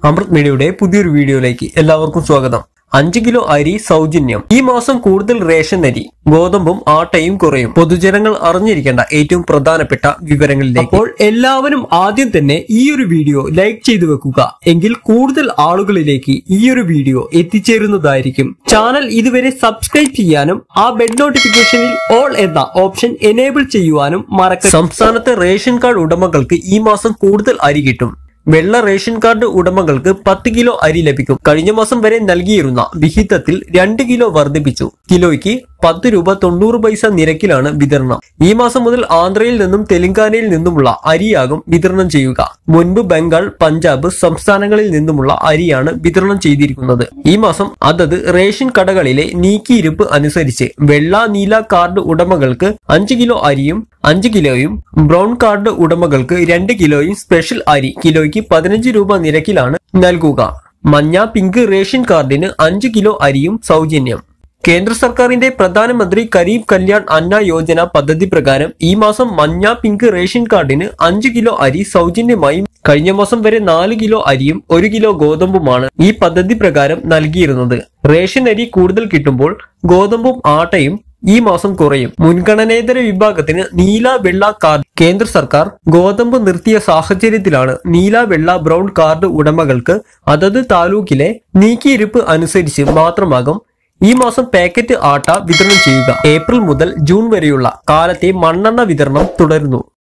അമൃത് മീഡിയയുടെ പുതിയൊരു വീഡിയോയിലേക്ക് എല്ലാവർക്കും സ്വാഗതം അഞ്ച് കിലോ അരി സൗജന്യം ഈ മാസം കൂടുതൽ റേഷൻ അരി ഗോതമ്പും ആട്ടയും കുറയും പൊതുജനങ്ങൾ അറിഞ്ഞിരിക്കേണ്ട ഏറ്റവും പ്രധാനപ്പെട്ട വിവരങ്ങളിലേക്ക് അപ്പോൾ എല്ലാവരും ആദ്യം തന്നെ ഈ ഒരു വീഡിയോ ലൈക്ക് ചെയ്തു വെക്കുക എങ്കിൽ കൂടുതൽ ആളുകളിലേക്ക് ഈ ഒരു വീഡിയോ എത്തിച്ചേരുന്നതായിരിക്കും ചാനൽ ഇതുവരെ സബ്സ്ക്രൈബ് ചെയ്യാനും ആ ബെഡ് നോട്ടിഫിക്കേഷനിൽ ഓൾ എന്ന ഓപ്ഷൻ എനേബിൾ ചെയ്യുവാനും മറക്കരുത് സംസ്ഥാനത്തെ റേഷൻ കാർഡ് ഉടമകൾക്ക് ഈ മാസം കൂടുതൽ അരി കിട്ടും വെള്ള റേഷൻ കാർഡ് ഉടമകൾക്ക് പത്ത് കിലോ അരി ലഭിക്കും കഴിഞ്ഞ മാസം വരെ നൽകിയിരുന്ന വിഹിതത്തിൽ രണ്ട് കിലോ വർദ്ധിപ്പിച്ചു കിലോയ്ക്ക് പത്ത് രൂപ തൊണ്ണൂറ് പൈസ നിരക്കിലാണ് വിതരണം ഈ മാസം മുതൽ ആന്ധ്രയിൽ നിന്നും തെലങ്കാനയിൽ നിന്നുമുള്ള അരിയാകും വിതരണം ചെയ്യുക മുൻപ് ബംഗാൾ പഞ്ചാബ് സംസ്ഥാനങ്ങളിൽ നിന്നുമുള്ള അരിയാണ് വിതരണം ചെയ്തിരിക്കുന്നത് ഈ മാസം അതത് റേഷൻ കടകളിലെ നീക്കിയിരിപ്പ് അനുസരിച്ച് വെള്ള നീല കാർഡ് ഉടമകൾക്ക് അഞ്ച് കിലോ അരിയും അഞ്ച് കിലോയും ബ്രൗൺ കാർഡ് ഉടമകൾക്ക് രണ്ട് കിലോയും സ്പെഷ്യൽ അരി കിലോയ്ക്ക് പതിനഞ്ച് രൂപ നിരക്കിലാണ് നൽകുക മഞ്ഞ പിങ്ക് റേഷൻ കാർഡിന് അഞ്ച് കിലോ അരിയും സൗജന്യം കേന്ദ്ര സർക്കാരിന്റെ പ്രധാനമന്ത്രി കരീബ് കല്യാൺ അന്ന യോജന പദ്ധതി പ്രകാരം ഈ മാസം മഞ്ഞ പിങ്ക് റേഷൻ കാർഡിന് അഞ്ച് കിലോ അരി സൗജന്യമായും കഴിഞ്ഞ മാസം വരെ നാല് കിലോ അരിയും ഒരു കിലോ ഗോതമ്പുമാണ് ഈ പദ്ധതി പ്രകാരം നൽകിയിരുന്നത് റേഷൻ അരി കൂടുതൽ കിട്ടുമ്പോൾ ഗോതമ്പും ആട്ടയും ഈ മാസം കുറയും മുൻഗണനേതര വിഭാഗത്തിന് നീല വെള്ള കാർഡ് കേന്ദ്ര സർക്കാർ ഗോതമ്പ് നിർത്തിയ സാഹചര്യത്തിലാണ് നീല വെള്ള ബ്രൗൺ കാർഡ് ഉടമകൾക്ക് അതത് താലൂക്കിലെ നീക്കിയിരിപ്പ് അനുസരിച്ച് മാത്രമാകും ഈ മാസം പാക്കറ്റ് ആട്ട വിതരണം ചെയ്യുക ഏപ്രിൽ മുതൽ ജൂൺ വരെയുള്ള കാലത്തെ മണ്ണെണ്ണ വിതരണം തുടരുന്നു